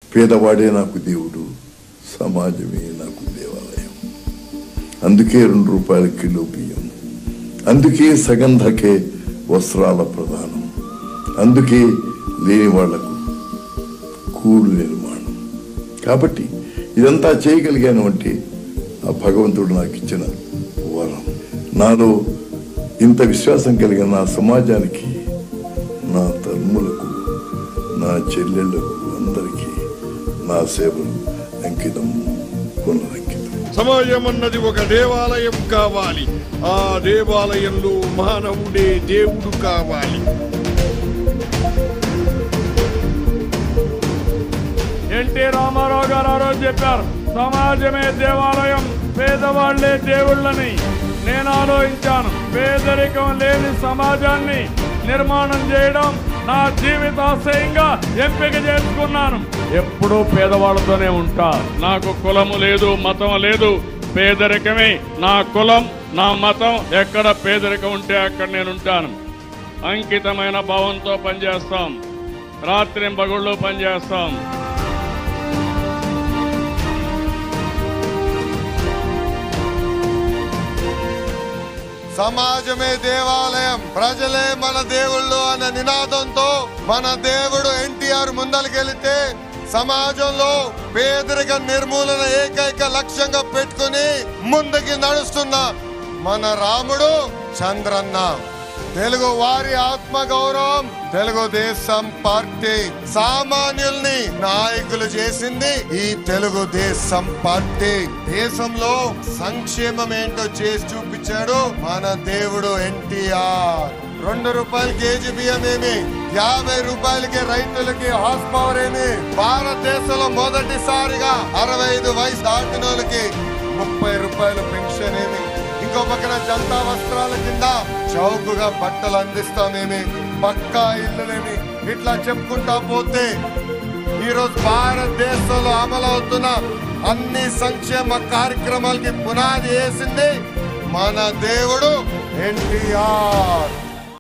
పేదవాడే నాకు దేవుడు సమాజమే నాకు దేవాలయం అందుకే రెండు రూపాయల కిలో బియ్యం అందుకే సగం ధకే వస్త్రాల ప్రదానం అందుకే లేని వాళ్లకు కూడు నిర్మాణం కాబట్టి ఇదంతా చేయగలిగాను అంటే ఆ భగవంతుడు నాకు ఇచ్చిన వరం నాలో ఇంత విశ్వాసం కలిగిన నా సమాజానికి నా తల్ములకు నా చెల్లెళ్లకు అందరికీ నా సేవలు అంకితం పునరంకితం సమాజం అన్నది ఒక దేవాలయం కావాలి ఆ దేవాలయంలో మానవుడే దేవుడు కావాలి ఎన్టీ రామారావు గారు ఆ రోజు చెప్పారు సమాజమే దేవాలయం పేదవాళ్లే దేవుళ్ళని నేను ఆలోచించాను పేదరికం లేని సమాజాన్ని నిర్మాణం చేయడం నా జీవితాశయంగా ఎంపిక చేసుకున్నాను ఎప్పుడూ పేదవాళ్ళతోనే ఉంటా నాకు కులము లేదు మతం లేదు పేదరికమే నా కులం నా మతం ఎక్కడ పేదరికం ఉంటే అక్కడ నేను ఉంటాను అంకితమైన భావంతో పనిచేస్తాం రాత్రి పగుళ్ళు పనిచేస్తాం సమాజమే దేవాలయం ప్రజలే మన దేవుళ్ళు అనే నినాదంతో మన దేవుడు ఎన్టీఆర్ ముందలకెళితే సమాజంలో పేదరిక నిర్మూలన ఏకైక లక్ష్యంగా పెట్టుకుని ముందుకి నడుస్తున్న మన రాముడు చంద్రన్న తెలుగు వారి ఆత్మ గౌరవం తెలుగుదేశం పార్టీ సామాన్యుల్ని నాయకులు చేసింది ఈ తెలుగుదేశం పార్టీ దేశంలో సంక్షేమం ఏంటో చేసి చూపించాడు మన దేవుడు ఎన్టీఆర్ రెండు రూపాయల కేజీ బియ్యం ఏమి యాభై రూపాయలకి రైతులకి హార్స్ పవర్ ఏమి భారతదేశంలో మొదటిసారిగా అరవై ఐదు వయసు దాటిన వాళ్ళకి ముప్పై రూపాయల పెన్షన్ ఏమి ఇంకో పక్కన జనతా వస్త్రాల కింద చౌకగా బట్టలు అందిస్తామేమి పక్కా ఇల్లులేమి ఇట్లా చెప్పుకుంటా పోతే ఈరోజు భారతదేశంలో అమలవుతున్న అన్ని సంక్షేమ కార్యక్రమాలకి పునాది వేసింది మన దేవుడు ఎన్టీఆర్